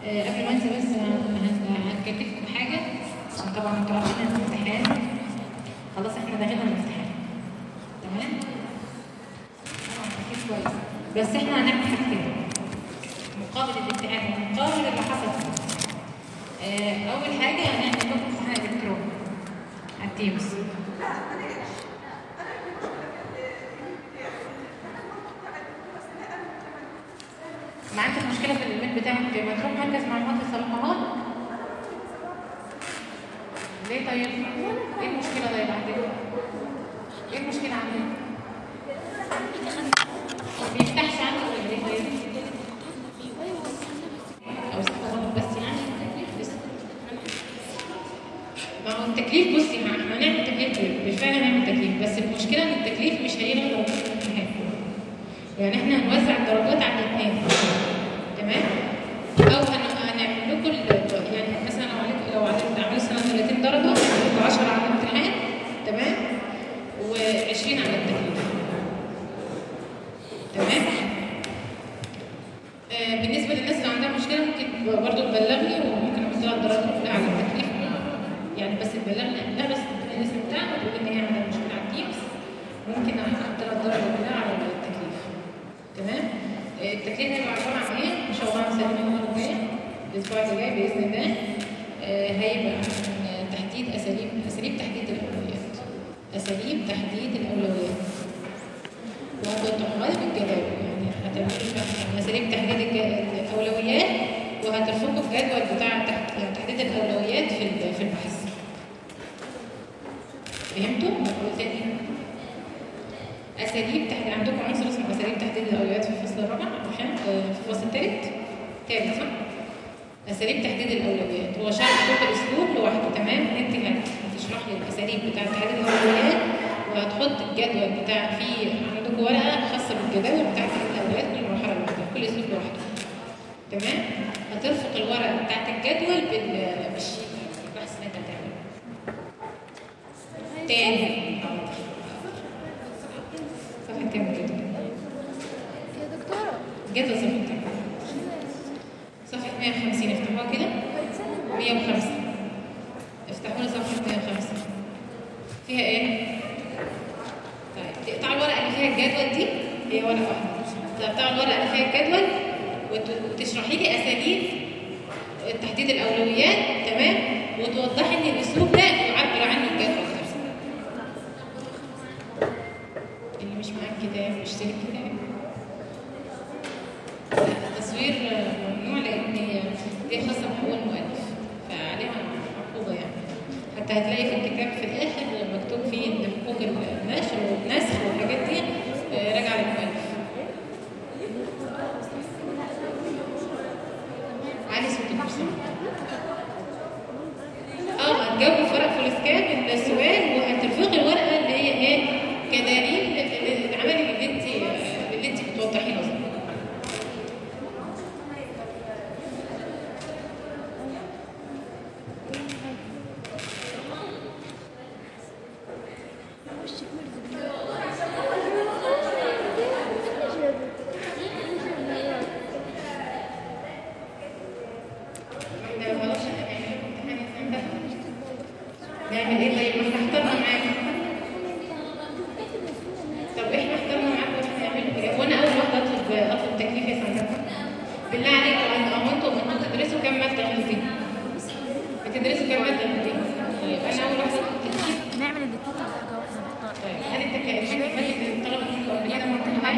آه، قبل ما انسى بس هن- هن- هنكتفكم حاجه عشان طبعا انتوا عارفين ان الامتحان خلاص احنا داخلين على الامتحان تمام؟ طبعا اكيد كويس بس احنا هنعمل حاجتين مقابل الامتحان ومقابل اللي حصل آه، اول حاجه هنعمل لكم امتحان الكتروني على التيمز ما عندك مشكله في الايميل بتاعك ما تروح مركز معلومات يصلحوها لك ليه طيب؟ ايه المشكله طيب عندك؟ ايه المشكله عندك؟ ما بيفتحش عندك ولا ايه طيب؟ او غلط بس يعني بس ما هو التكليف بصي ما احنا هنعمل تكليف بالفعل هنعمل تكليف بس المشكله ان التكليف مش هيلغي درجات الامتحان يعني احنا هنوزع الدرجات على الاثنين تمام او هن- هنعمل لكم ال- يعني مثلا لو عليكم لو عليكم عملوا سنه 30 درجه هنعمل 10 على الامتحان تمام و20 على التكليف تمام آه، بالنسبه للناس اللي عندها مشكله ممكن برضه تبلغني وممكن احط لها الدرجات كلها على التكليف يعني بس تبلغني لا بس تديني الاسم بتاعها وتقول ان هي عندها مشكله على التيمز ممكن احط لها الدرجه كلها على التكليف تمام آه، التكليف هيبقى عباره عن ايه؟ ان شاء الله هنسلمه المره الجايه الاسبوع اللي جاي باذن الله آه، هيبقى عن آه، تحديد اساليب اساليب تحديد الاولويات اساليب تحديد الاولويات وهتطلعوا بالجداول يعني هتعملوا فيها اساليب تحديد الج- الاولويات وهترفقوا الجدول بتاع تح- تحديد الاولويات في ال- في البحث فهمتوا؟ هقول تاني اساليب تحديد عندكم عنصر اسمه اساليب تحديد الاولويات في الفصل الرابع الخامس آه، في الفصل الثالث ثالث صح؟ اساليب تحديد الاولويات هو شرح كل اسلوب لوحده تمام انت هت- هتشرح لي الاساليب بتاعه تحديد الاولويات وهتحط الجدول بتاع في عندكم ورقه خاصه بالجداول بتاعه تحديد الاولويات كل مرحله لوحدها كل اسلوب لوحده تمام هترفق الورقه بتاعه الجدول بال- بالشيت البحث اللي انت هتعمله تاني صفحه كام كده يا دكتورة جدول صفحه كام صفحه 150 افتحوها كده 105 افتحوا لي صفحة 105 فيها ايه؟ طيب تقطعوا الورقة اللي فيها الجدول دي هي ورقة واحدة تقطعوا الورقة اللي فيها الجدول وت- وتشرحي لي أساليب تحديد الأولويات تمام وتوضحي إن الأسلوب ده يعبر عنه الجدول ده اللي مش معاه كتاب اشتري كتاب التصوير ممنوع لان دي خاصه بحقوق المؤلف فعليها عقوبه يعني حتى هتلاقي في الكتاب في الاخر مكتوب فيه ان حقوق النشر والنسخ والحاجات دي آه، راجعه للمؤلف علي صوتك بس اه هتجاوبي في ورق فلوسكاب السؤال وهترفقي الورقه اللي هي ايه كدليل للعمل اللي انت اللي انت بتوضحيه اصلا ده خلاص هنعمل امتحان السنة ده. نعمل ايه طيب ما احنا اخترنا معاك طب احنا اخترنا معاك واحنا نعمل كده وانا اول واحده اطلب اطلب تكليف يا سنة بالله عليكم هو انتوا انتوا بتدرسوا كام ماده غير بتدرسوا كام ماده غير طيب انا اول واحده اطلب تكليف نعمل الاثنين حاجة واحدة نختار طيب هل التكليف اللي فاتت الطلبه اللي قبل كده ما امتحناش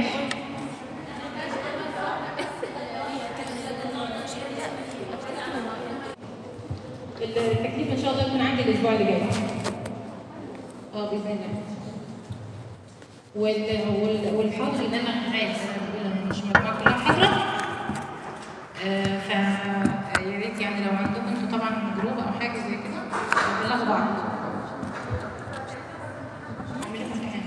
التكليف ان شاء الله يكون عندي الاسبوع اللي جاي اه باذن الله وال... وال... والحاضر اللي انا عايز انا مش مجموعه كلها حاضره آه ف يا ريت يعني لو عندكم انتوا طبعا جروب او حاجه زي كده بلغوا بعض اعملوا امتحان.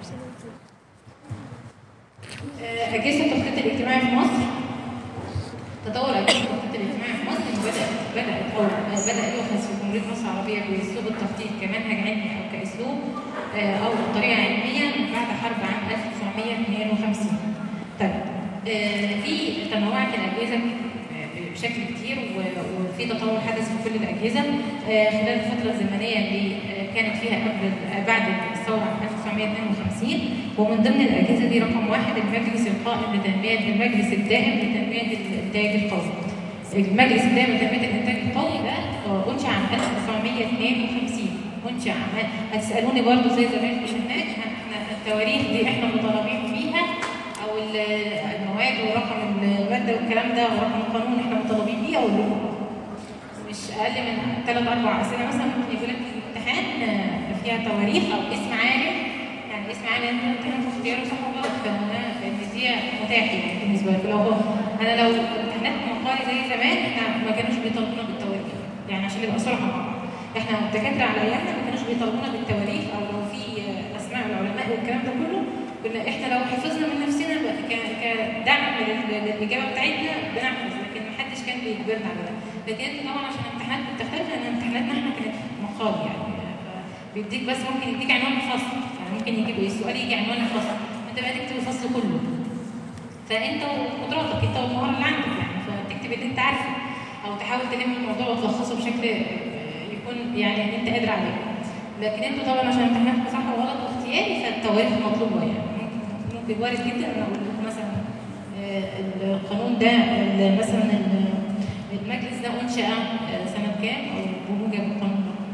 آه، أجهزة التخطيط الاجتماعي في مصر تطور أجهزة التخطيط الاجتماعي في مصر بدأت بدأت أو بدأ يؤخذ في جمهورية مصر العربية بأسلوب التخطيط كمنهج علمي أو كأسلوب آه، أو طريقة علمية من بعد حرب عام 1952 طيب آه، في تنوعت الأجهزة بشكل كتير و- وفي تطور حدث في كل الاجهزه آه، خلال الفتره الزمنيه اللي آه، كانت فيها قبل آه، بعد الثوره عام 1952 ومن ضمن الاجهزه دي رقم واحد المجلس القائم لتنميه المجلس الدائم لتنميه الانتاج القومي. المجلس الدائم لتنميه الانتاج القومي ده آه، انشئ عام 1952 انشئ عام هتسالوني برضو زي زمان في هناك احنا التواريخ دي احنا مطالبين فيها او ال- المواد ورقم الماده والكلام ده ورقم القانون احنا مطالبين بيه اقول لكم مش اقل من ثلاث اربع اسئله مثلا ممكن يقول لك في الامتحان آه، فيها تواريخ او اسم عالم يعني اسم عالم انت امتحان في اختياره صح ولا غلط فانا لان دي متاح يعني بالنسبه لك لو هو انا لو امتحانات مقالي زي زمان احنا ما كانوش بيطالبونا بالتواريخ يعني عشان نبقى صراحه مع بعض احنا الدكاتره على ايامنا ما كانوش بيطالبونا بالتواريخ او لو في آه، اسماء العلماء والكلام ده كله كنا احنا لو حفظنا من نفسنا بقى ك- كدعم لل- للاجابه بتاعتنا بنحفظ لكن ما حدش كان بيجبرنا على ده لكن انت طبعا عشان امتحانات بتختلف لان امتحاناتنا احنا كانت مقال يعني ف- بيديك بس ممكن يديك عنوان الفصل يعني ممكن يجيب السؤال يجي عنوان الفصل انت بقى تكتب الفصل كله فانت وقدراتك انت والمهاره اللي عندك يعني فتكتب اللي انت عارفه او تحاول تلم الموضوع وتلخصه بشكل آه، يكون يعني انت قادر عليه لكن انتوا طبعا عشان امتحاناتكم صح وغلط واختياري فالتواريخ مطلوبه يعني ممكن ممكن وارد جدا ان اقول لكم مثلا آه، القانون ده ال- مثلا ال- المجلس ده انشأ آه، سنه كام او بموجب القانون ده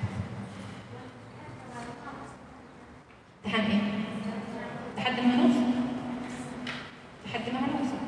امتحان ايه؟ لحد ما هنوصل لحد ما هنوصل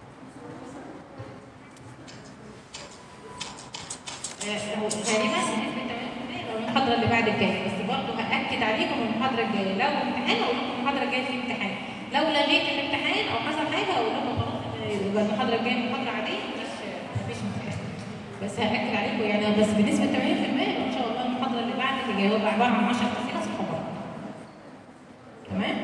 آه، هو تقريبا بنسبة 80% لو المحاضرة اللي بعد الجاية بس برضه هأكد عليكم المحاضرة الجاية لو امتحان أقول لكم المحاضرة الجاية في امتحان لو لغيت الامتحان أو حصل حاجة أقول لكم خلاص آه، يبقى المحاضرة الجاية محاضرة عادية مفيش مفيش امتحان بس هأكد عليكم يعني بس بنسبة 80% يبقى إن شاء الله المحاضرة اللي بعد اللي جاية هو عبارة عن 10 أسئلة صح وغلط تمام؟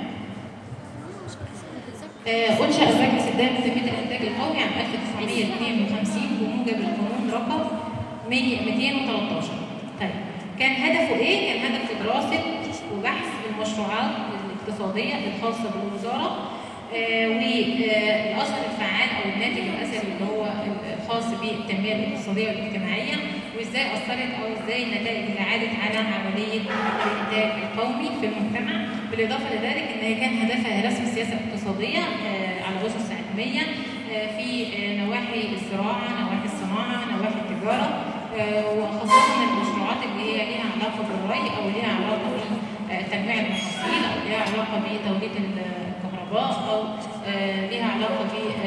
آه، أنشأ المجلس الدائم لتنمية الإنتاج القومي عام 1952 بموجب القانون رقم 100 213 طيب كان هدفه إيه؟ كان هدفه دراسة وبحث المشروعات الاقتصادية الخاصة بالوزارة آه، والأثر الفعال أو الناتج الأثري اللي هو الخاص بالتنمية الاقتصادية والاجتماعية وإزاي أثرت أو إزاي النتائج اللي عادت على عملية الإنتاج القومي في المجتمع بالإضافة لذلك إن هي كان هدفها رسم سياسة اقتصادية آه، على أسس علمية آه، في آه، نواحي الزراعة نواحي الصناعة نواحي التجارة آه، وخاصة المشروعات اللي هي ليها علاقة بالري أو ليها علاقة بتجميع المحاصيل أو ليها علاقة بتوليد الكهرباء أو آه، ليها علاقة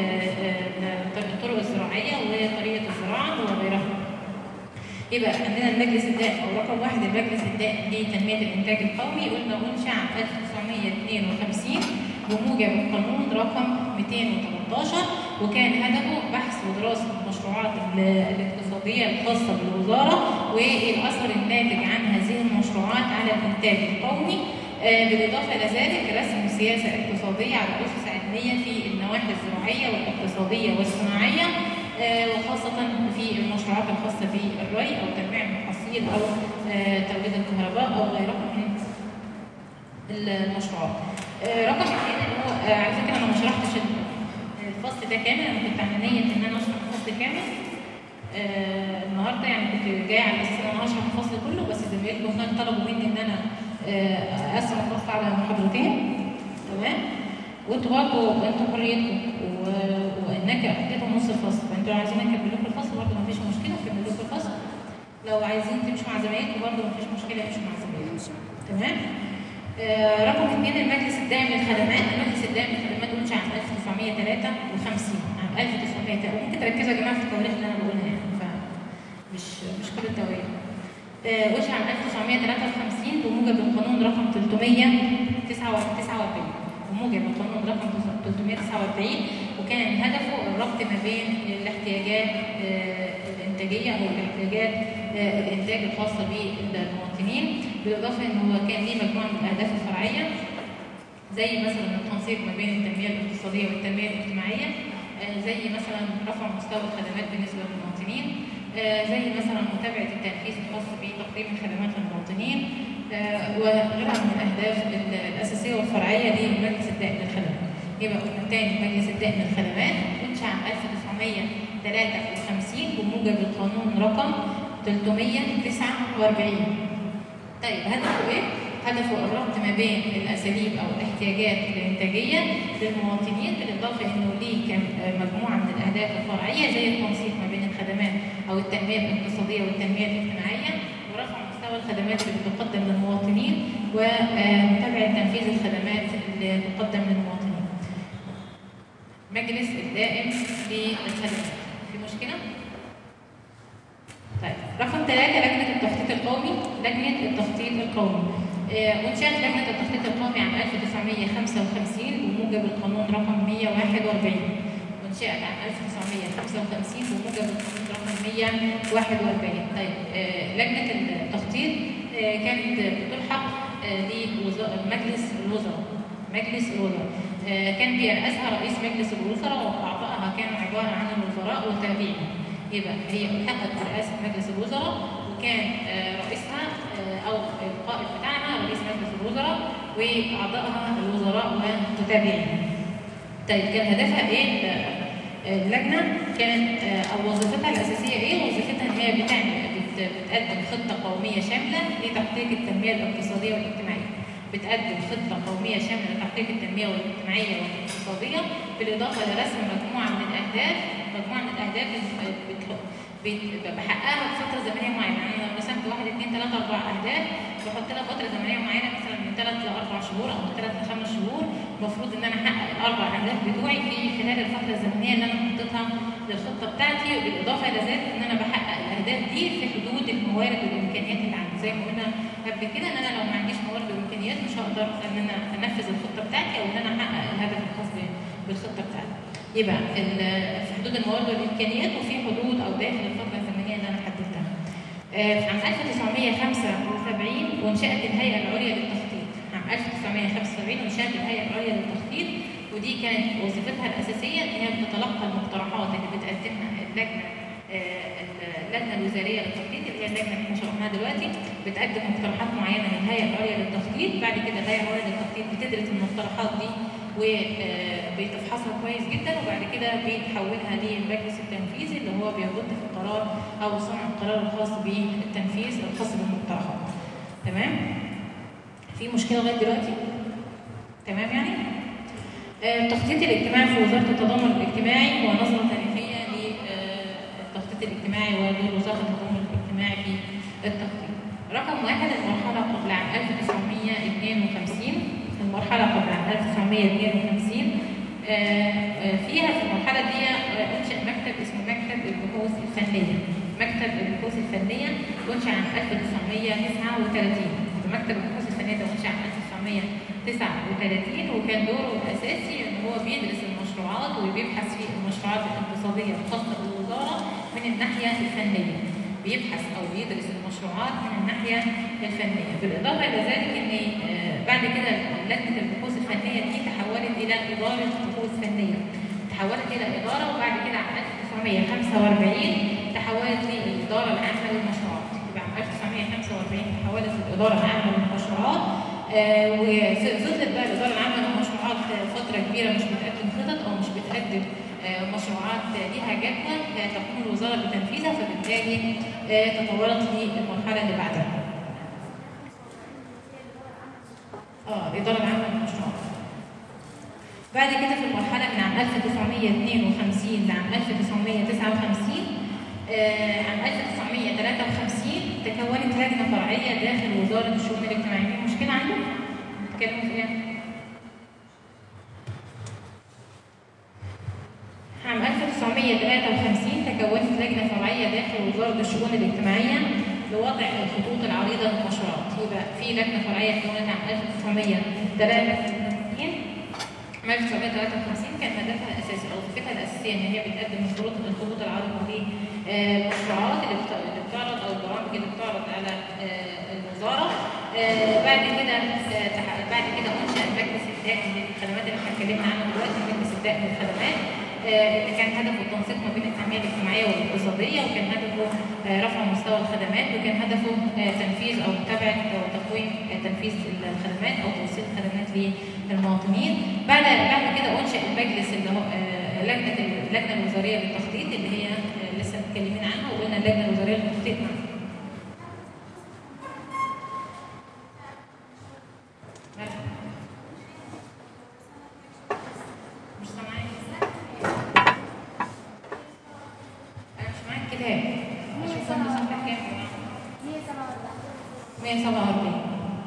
بالطرق الزراعية وطريقة الزراعة وغيرها. يبقى عندنا المجلس الدائم او رقم واحد المجلس الدائم لتنميه الانتاج القومي قلنا انشا عام 1952 بموجب القانون رقم 213 وكان هدفه بحث ودراسه المشروعات ال- الاقتصاديه الخاصه بالوزاره والاثر الناتج عن هذه المشروعات على الانتاج القومي آه، بالاضافه الى ذلك رسم سياسه اقتصاديه على اسس علميه في النواحي الزراعيه والاقتصاديه والصناعيه آه، وخاصة في المشروعات الخاصة بالري أو تجميع المحاصيل أو آه، توليد الكهرباء أو غيرها من المشروعات. آه، رقم اثنين اللي هو آه، على فكرة أنا ما شرحتش ال- الفصل ده كامل أنا كنت على نية إن أنا أشرح الفصل كامل. آه، النهارده يعني كنت جاية على أساس إن أنا هشرح الفصل كله بس زمايلكم هناك طلبوا مني إن أنا آه، أقسم الفصل على محاضرتين تمام؟ وانتوا برضه انتوا حريتكم و- وانك اديتهم نص الفصل فانتوا لو عايزين اكمل لكم الفصل برضه مفيش مشكله اكمل لكم الفصل لو عايزين تمشوا مع زمايلكم برضه مفيش مشكله امشوا مع زمايلكم تمام آه رقم اثنين المجلس الدائم للخدمات المجلس الدائم للخدمات انشا عام 1953 عام 1903 وممكن تركزوا يا جماعه في التواريخ اللي انا بقولها يعني فمش مش كل التواريخ آه، أنشئ عام 1953 بموجب القانون رقم 349 بموجب القانون رقم 349 وكان هدفه الربط ما بين الاحتياجات آه، الإنتاجية أو الاحتياجات آه، الإنتاج الخاصة بالمواطنين بالإضافة إن هو كان ليه مجموعة من الأهداف الفرعية زي مثلا التنسيق ما بين التنمية الاقتصادية والتنمية الاجتماعية آه، زي مثلا رفع مستوى الخدمات بالنسبة للمواطنين آه، زي مثلا متابعة التنفيذ الخاص بتقديم الخدمات للمواطنين آه، وغيرها من الأهداف ال- الأساسية والفرعية للمجلس الدائم للخدمات. يبقى قلنا تاني المجلس الدائم للخدمات أنشأ عام 53 بموجب القانون رقم 349 طيب هدفه ايه؟ هدفه الربط ما بين الاساليب او الاحتياجات الانتاجيه للمواطنين بالاضافه انه ليه كم مجموعه من الاهداف الفرعيه زي التنسيق ما بين الخدمات او التنميه الاقتصاديه والتنميه الاجتماعيه ورفع مستوى الخدمات اللي بتقدم للمواطنين ومتابعه تنفيذ الخدمات اللي تقدم للمواطنين. مجلس الدائم للخدمات في مشكله؟ طيب رقم ثلاثة لجنة التخطيط القومي لجنة التخطيط القومي آه، أنشأت لجنة التخطيط القومي عام 1955 بموجب القانون رقم 141 أنشأت عام 1955 بموجب القانون رقم 141 طيب آه، لجنة التخطيط آه، كانت بتلحق لمجلس الوزراء مجلس الوزراء آه، كان بيرأسها رئيس مجلس الوزراء وأعضائها كانوا عبارة عن الوزراء والتابعين يبقى هي التحقت برئاسة مجلس الوزراء وكان آه، رئيسها آه، أو القائد بتاعها رئيس مجلس الوزراء وأعضائها الوزراء والمتابعين. طيب كان هدفها إيه؟ اللجنة كانت آه، أو وظيفتها الأساسية إيه؟ وظيفتها إن هي بتعمل بت- بتقدم خطة قومية شاملة لتحقيق التنمية الاقتصادية والاجتماعية. بتقدم خطة قومية شاملة لتحقيق التنمية الاجتماعية والاقتصادية بالإضافة لرسم مجموعة من الأهداف مجموعة من الأهداف بت- بت- بت- بحققها بفترة زمنية معينة يعني أنا لو رسمت واحد اثنين ثلاثة أربع أهداف بحط لها فترة زمنية معينة مثلا من ثلاث لأربع شهور أو من ثلاث لخمس شهور المفروض إن أنا أحقق الأربع أهداف بتوعي في خلال الفترة الزمنية اللي أنا حطيتها للخطة بتاعتي بالإضافة إلى ذلك إن أنا بحقق الأهداف دي في حدود الموارد والإمكانيات اللي عندي زي ما قلنا قبل كده إن أنا لو ما عنديش موارد وإمكانيات مش هقدر إن أنا أنفذ الخطة بتاعتي أو إن أنا أحقق الهدف الخاص ب- بالخطة بتاعتي. يبقى ال- في حدود الموارد والامكانيات وفي حدود او داخل الفتره الزمنيه اللي انا حددتها. آه، في عام 1975 وانشات الهيئه العليا للتخطيط. عام 1975 انشات الهيئه العليا للتخطيط ودي كانت وظيفتها الاساسيه ان هي بتتلقى المقترحات اللي بتقدمها اللجنه آه، اللجنه الوزاريه للتخطيط اللي هي اللجنه اللي احنا شرحناها دلوقتي بتقدم مقترحات معينه للهيئه العليا للتخطيط بعد كده الهيئه العليا للتخطيط بتدرس المقترحات دي وبتفحصها كويس جدا وبعد كده بتحولها للمجلس التنفيذي اللي هو بيرد في القرار او صنع القرار الخاص بالتنفيذ الخاص بالمقترحات. تمام؟ في مشكله لغايه دلوقتي؟ تمام يعني؟ آه، التخطيط الاجتماعي في وزاره التضامن الاجتماعي ونظره تاريخيه للتخطيط الاجتماعي ودور وزاره التضامن الاجتماعي في التخطيط. رقم واحد المرحله قبل عام 1952 المرحله قبل عام 1952 آه، آه، فيها في المرحله دي آه، انشا مكتب اسمه مكتب البحوث الفنيه مكتب البحوث الفنيه انشا عام 1939 مكتب البحوث الفنيه ده انشا عام 1939 وكان دوره الاساسي ان هو بيدرس المشروعات وبيبحث في المشروعات الاقتصاديه الخاصه بالوزاره من الناحيه الفنيه بيبحث او بيدرس المشروعات من الناحيه الفنيه بالاضافه الى ذلك ان آه، بعد كده لجنه البحوث الفنيه دي تحولت الى اداره بحوث فنيه تحولت الى اداره وبعد كده عام 1945 تحولت للاداره العامه للمشروعات يبقى عام 1945 تحولت للاداره العامه للمشروعات آه، وفضلت بقى الاداره العامه للمشروعات فتره كبيره مش بتقدم خطط او مش بتقدم آه، مشروعات ليها جدوى آه، تقوم الوزاره بتنفيذها فبالتالي آه، تطورت للمرحله اللي بعدها. اه الاداره العامه للمشروعات. بعد كده في المرحله من عام 1952 لعام 1959 آه، عام 1953 تكونت لجنه فرعيه داخل وزاره الشؤون الاجتماعيه، في مشكله عندكم؟ بتتكلموا في ايه؟ عام 1953 تكونت لجنة فرعية داخل وزارة الشؤون الاجتماعية لوضع الخطوط العريضة للمشروعات. يبقى في لجنة فرعية تكونت عام 1953 عام 1953 كان هدفها الأساسي أو وظيفتها الأساسية إن هي بتقدم الخطوط الخطوط العريضة للمشروعات اللي بت- اللي بتعرض أو البرامج اللي بتعرض على آه، الوزارة. آه، بعد كده آه، تح- بعد كده أنشأ المجلس الدائم للخدمات اللي احنا اتكلمنا عنها دلوقتي المجلس الدائم للخدمات آه، اللي كان هدفه التنسيق ما بين التنميه الاجتماعيه والاقتصاديه وكان هدفه آه، رفع مستوى الخدمات وكان هدفه آه، تنفيذ او متابعه او تقويم آه، تنفيذ الخدمات او توصيل الخدمات للمواطنين بعد بعد كده انشا المجلس اللي هو آه، آه، لجنه اللجنه الوزاريه للتخطيط اللي هي آه، لسه متكلمين عنها وقلنا اللجنه الوزاريه للتخطيط معانا. مالك؟ مش سامعاك انا مش معايا الكتاب اشوف انا صفحه كام 147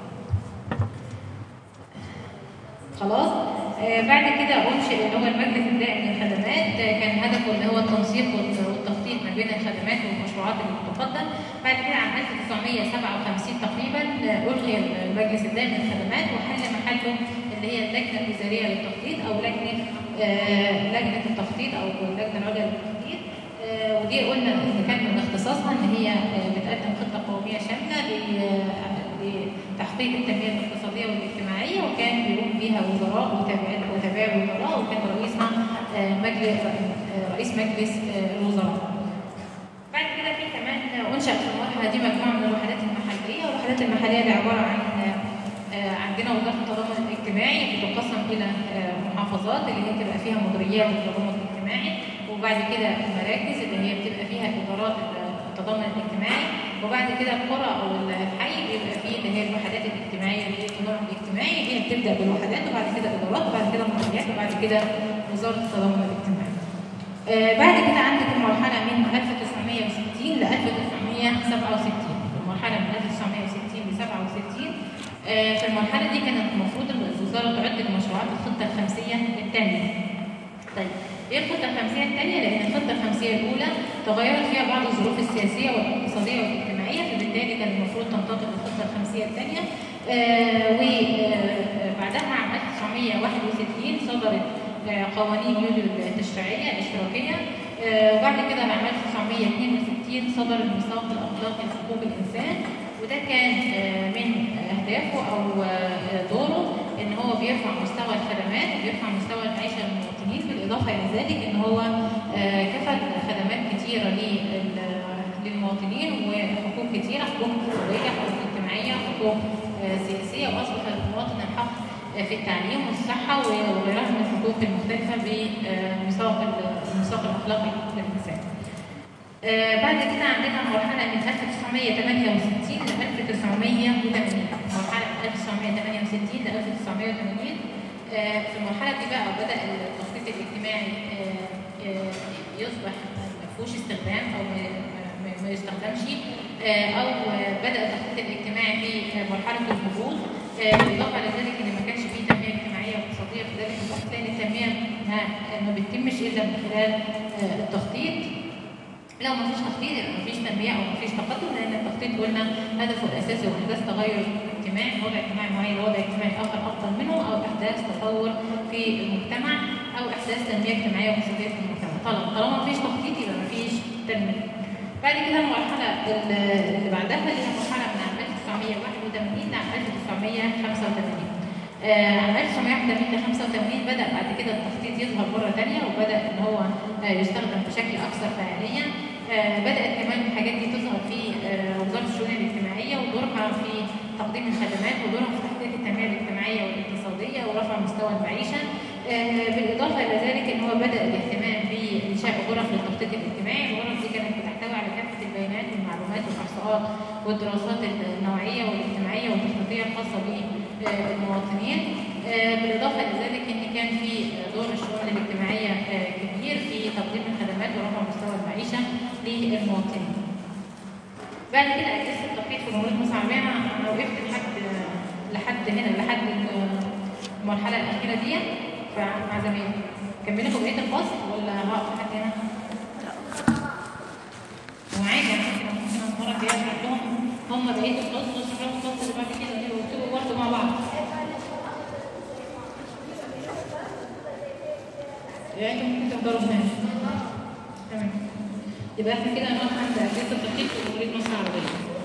خلاص آه بعد كده انشئ اللي هو المجلس الدائم للخدمات آه كان هدفه اللي هو التنسيق والت- والتخطيط ما بين الخدمات والمشروعات اللي بتقدم بعد كده عام 1957 تقريبا آه الغي المجلس الدائم للخدمات وحل محله اللي هي اللجنه الوزاريه للتخطيط او لجنه آه لجنه التخطيط او اللجنه العليا للتخطيط آه، ودي قلنا ان كان من اختصاصها ان هي آه، بتقدم خطه قوميه شامله ل- لتحقيق التنميه الاقتصاديه والاجتماعيه وكان بيقوم بها وزراء وتابع وتابع الوزراء وكان رئيسها آه، مجلس آه، رئيس مجلس آه، الوزراء. بعد كده في كمان انشأ في المرحله دي مجموعه من الوحدات المحليه، والوحدات المحليه دي عباره عن آه، عندنا وزاره التضامن الاجتماعي بتقسم الى آه، محافظات اللي هي بتبقى فيها مديريات التضامن الاجتماعي وبعد كده المراكز اللي هي بتبقى فيها ادارات التضامن الاجتماعي وبعد كده القرى او الحي بيبقى فيه اللي هي الوحدات الاجتماعيه اللي هي التضامن الاجتماعي هي بتبدا بالوحدات وبعد كده الادارات وبعد كده المديريات وبعد كده وزاره التضامن الاجتماعي. آه، بعد كده عندك المرحلة من 1960 ل 1967 المرحلة من 1960 ل 67 آه، في المرحلة دي كانت المفروض الوزارة تعد المشروعات الخطة الخمسية الثانية طيب ايه الخطة الخمسية الثانية؟ لأن الخطة الخمسية الأولى تغيرت فيها بعض الظروف السياسية والاقتصادية والاجتماعية فبالتالي كان المفروض تنتقل للخطة الخمسية الثانية وبعدها عام 1961 صدرت آه، قوانين يوليو التشريعية الاشتراكية آه، وبعد كده عام 1962 صدر الميثاق الأخلاقي لحقوق الإنسان وده كان آه، من أهدافه أو آه، دوره إن هو بيرفع مستوى الخدمات وبيرفع مستوى المعيشة للمواطنين بالإضافة إلى ذلك إن هو آه، كفل خدمات كتيرة لل- للمواطنين وحقوق كتيرة حقوق اقتصادية حقوق اجتماعية حقوق آه، سياسية وأصبح للمواطن الحق آه، في التعليم والصحة وغيرها من الحقوق المختلفة بميثاق الميثاق الأخلاقي لحقوق الإنسان. آه، بعد كده عندنا مرحلة من 1968 ل 1980 مرحلة من 1968 ل 1980 آه، في المرحلة دي بقى بدأ التخطيط الاجتماعي آه، آه، يصبح ما فيهوش استخدام أو ما- ما- ما يستخدمش آه، أو آه، بدأ التخطيط الاجتماعي في آه، مرحلة الهبوط آه، بالإضافة إلى ذلك إن ما كانش فيه تنمية اجتماعية واقتصادية في ذلك الوقت لأن التنمية ما ما بتتمش إلا من خلال آه، التخطيط لو ما فيش تخطيط يبقى ما فيش تنميه او ما فيش تقدم لان التخطيط قلنا هدفه الاساسي هو احداث تغير اجتماعي من وضع اجتماعي معين لوضع اجتماعي اخر افضل منه او احداث تطور في المجتمع او احداث تنميه اجتماعيه واقتصاديه في المجتمع طالما طالما ما فيش تخطيط يبقى ما فيش تنميه بعد كده المرحله ال- اللي بعدها اللي هي مرحله من عام 1981 لعام 1985 آه، عام 1981 ل 85 بدا بعد كده التخطيط يظهر مره ثانيه وبدا ان هو آه، يستخدم بشكل اكثر فعاليه آه، بدات كمان الحاجات دي تظهر في آه، وزاره الشؤون الاجتماعيه ودورها في تقديم الخدمات ودورها في تحقيق التنميه الاجتماعيه والاقتصاديه ورفع مستوى المعيشه آه، بالاضافه الى ذلك ان هو بدا الاهتمام بانشاء غرف للتخطيط الاجتماعي الغرف دي كانت بتحتوي على كافه البيانات والمعلومات والاحصاءات والدراسات النوعيه والاجتماعيه والتخطيطيه الخاصه بالمواطنين آه، بالاضافه الى ذلك ان كان في دور الشؤون الاجتماعيه آه، كبير في تقديم الخدمات ورفع مستوى المعيشه للمواطنين. بعد كده اجهزه التخطيط في جمهوريه مصر العربيه انا أنا وقفت لحد لحد هنا لحد المرحله الاخيره دي فع- مع زمايلي. كملوا في بقيه الفصل ولا هقف لحد هنا؟ وعادي يعني ممكن ممكن المره الجايه اشرح لهم هم بقيه الفصل واشرح لهم الفصل اللي بعد كده ليه ويكتبوا برضه مع بعض. يعني انتوا ممكن تفضلوا هناك. تمام. يبقى احنا كده نقف عند اجهزه التخطيط في جمهوريه مصر العربيه.